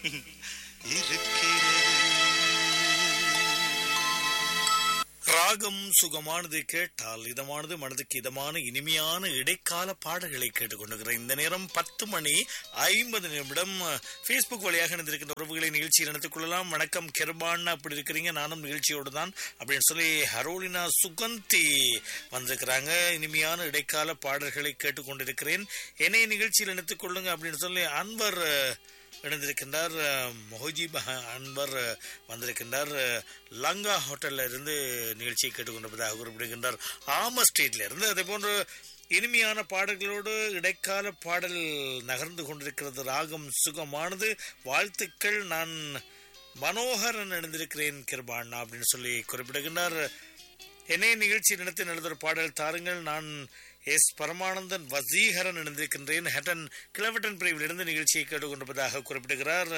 ராகம் சுகமானது கேட்டால் இதமானது மனதுக்கு இதமான இனிமையான இடைக்கால பாடல்களை கேட்டுக்கொண்டிருக்கிறேன் இந்த நேரம் பத்து மணி ஐம்பது நிமிடம் ஃபேஸ்புக் வழியாக இணைந்திருக்கின்ற உறவுகளை நிகழ்ச்சியில் நடத்திக் கொள்ளலாம் வணக்கம் கெர்பான் அப்படி இருக்கிறீங்க நானும் நிகழ்ச்சியோடு தான் அப்படின்னு சொல்லி ஹரோலினா சுகந்தி வந்திருக்கிறாங்க இனிமையான இடைக்கால பாடல்களை கேட்டுக்கொண்டிருக்கிறேன் என்னை நிகழ்ச்சியில் இணைத்துக் கொள்ளுங்க அப்படின்னு சொல்லி அன்வர் இணைந்திருக்கின்றார் மொஹஜிப் அன்வர் வந்திருக்கின்றார் லங்கா ஹோட்டல்ல இருந்து நிகழ்ச்சியை கேட்டுக்கொண்டிருப்பதாக குறிப்பிடுகின்றார் ஆம ஸ்ட்ரீட்ல இருந்து அதே போன்று இனிமையான பாடல்களோடு இடைக்கால பாடல் நகர்ந்து கொண்டிருக்கிறது ராகம் சுகமானது வாழ்த்துக்கள் நான் மனோகரன் இணைந்திருக்கிறேன் கிருபாண்ணா அப்படின்னு சொல்லி குறிப்பிடுகின்றார் என்னை நிகழ்ச்சி நடத்தி நடந்த பாடல் தாருங்கள் நான் எஸ் பரமானந்தன் வசீகரன் இணைந்திருக்கின்றேன் ஹெட்டன் கிளவட்டன் பிரிவிலிருந்து நிகழ்ச்சியை கேட்டுக்கொண்டிருப்பதாக குறிப்பிடுகிறார்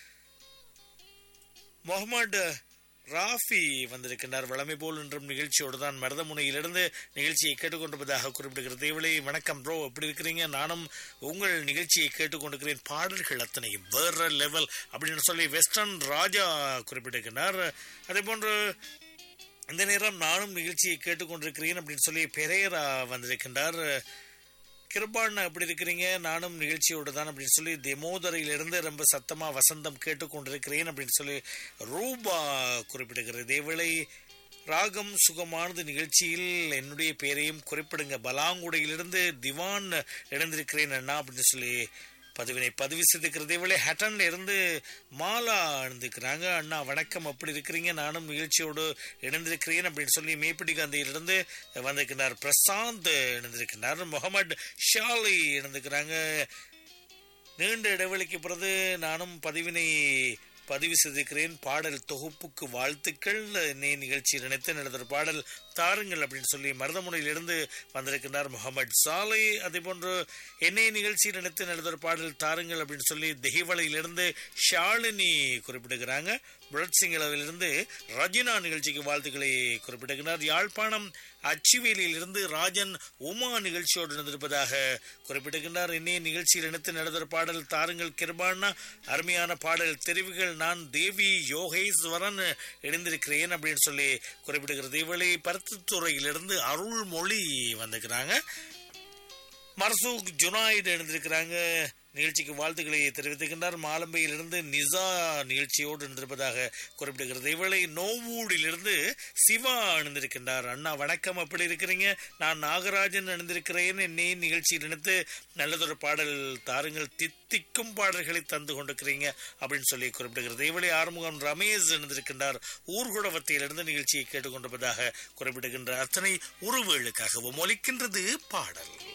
முகமது ராஃபி வந்திருக்கின்றார் வளமை போல் என்றும் நிகழ்ச்சியோடு தான் மருதமுனையிலிருந்து நிகழ்ச்சியை கேட்டுக்கொண்டிருப்பதாக குறிப்பிடுகிறது இவளை வணக்கம் ப்ரோ எப்படி இருக்கிறீங்க நானும் உங்கள் நிகழ்ச்சியை கேட்டுக்கொண்டிருக்கிறேன் பாடல்கள் அத்தனையும் வேற லெவல் அப்படின்னு சொல்லி வெஸ்டர்ன் ராஜா குறிப்பிட்டிருக்கிறார் அதே போன்று இந்த நேரம் நானும் நிகழ்ச்சியை கேட்டுக்கொண்டிருக்கிறேன் அப்படின்னு சொல்லி பெரேரா வந்திருக்கின்றார் கிருபான் எப்படி இருக்கிறீங்க நானும் நிகழ்ச்சியோடு தான் அப்படின்னு சொல்லி தெமோதரையிலிருந்து ரொம்ப சத்தமா வசந்தம் கேட்டுக்கொண்டிருக்கிறேன் அப்படின்னு சொல்லி ரூபா குறிப்பிடுகிறது இதேவேளை ராகம் சுகமானது நிகழ்ச்சியில் என்னுடைய பெயரையும் குறிப்பிடுங்க பலாங்குடையிலிருந்து திவான் இணைந்திருக்கிறேன் அண்ணா அப்படின்னு சொல்லி பதிவினை பதிவு செய்திருக்கிறதே வேளை ஹட்டன்ல இருந்து மாலா இணைந்திருக்கிறாங்க அண்ணா வணக்கம் அப்படி இருக்கிறீங்க நானும் நிகழ்ச்சியோடு இணைந்திருக்கிறேன் அப்படின்னு சொல்லி மேப்பிடி காந்தியிலிருந்து வந்திருக்கிறார் பிரசாந்த் இணைந்திருக்கிறார் முகமது ஷாலி இணைந்திருக்கிறாங்க நீண்ட இடைவெளிக்கு பிறகு நானும் பதிவினை பதிவு செய்திருக்கிறேன் பாடல் தொகுப்புக்கு வாழ்த்துக்கள் நே நிகழ்ச்சி நினைத்து நடந்த பாடல் தாருங்கள் அப்படின்னு சொல்லி மருதமுனையிலிருந்து வந்திருக்கின்றார் முகமது சாலை அதே போன்று என்னை நிகழ்ச்சி நினைத்து நடந்த பாடல் தாருங்கள் அப்படின்னு சொல்லி தெஹிவளையிலிருந்து ஷாலினி குறிப்பிடுகிறாங்க புரட் சிங்களவிலிருந்து ரஜினா நிகழ்ச்சிக்கு வாழ்த்துக்களை குறிப்பிடுகிறார் யாழ்ப்பாணம் அச்சுவேலியிலிருந்து ராஜன் உமா நிகழ்ச்சியோடு நடந்திருப்பதாக குறிப்பிடுகின்றார் இன்னைய நிகழ்ச்சியில் இணைத்து நடந்த பாடல் தாருங்கள் கிருபானா அருமையான பாடல் தெரிவுகள் நான் தேவி யோகேஸ்வரன் இணைந்திருக்கிறேன் அப்படின்னு சொல்லி குறிப்பிடுகிறது இவளை பருத்துத்துறையிலிருந்து அருள்மொழி வந்திருக்கிறாங்க மர்சூக் ஜுனாய்டு எழுந்திருக்கிறாங்க நிகழ்ச்சிக்கு வாழ்த்துக்களை தெரிவித்துக்கின்றார் மாலம்பையிலிருந்து நிசா நிகழ்ச்சியோடு இருந்திருப்பதாக குறிப்பிடுகிறது இவளை நோவூடிலிருந்து சிவா அணிந்திருக்கின்றார் அண்ணா வணக்கம் அப்படி இருக்கிறீங்க நான் நாகராஜன் அணிந்திருக்கிறேன் என்னை நிகழ்ச்சியில் நினைத்து நல்லதொரு பாடல் தாருங்கள் தித்திக்கும் பாடல்களை தந்து கொண்டிருக்கிறீங்க அப்படின்னு சொல்லி குறிப்பிடுகிறது இவளை ஆறுமுகம் ரமேஷ் அணிந்திருக்கின்றார் ஊர்குடவத்தையிலிருந்து நிகழ்ச்சியை கேட்டுக்கொண்டிருப்பதாக குறிப்பிடுகின்ற அத்தனை உறவுகளுக்காகவும் ஒலிக்கின்றது பாடல்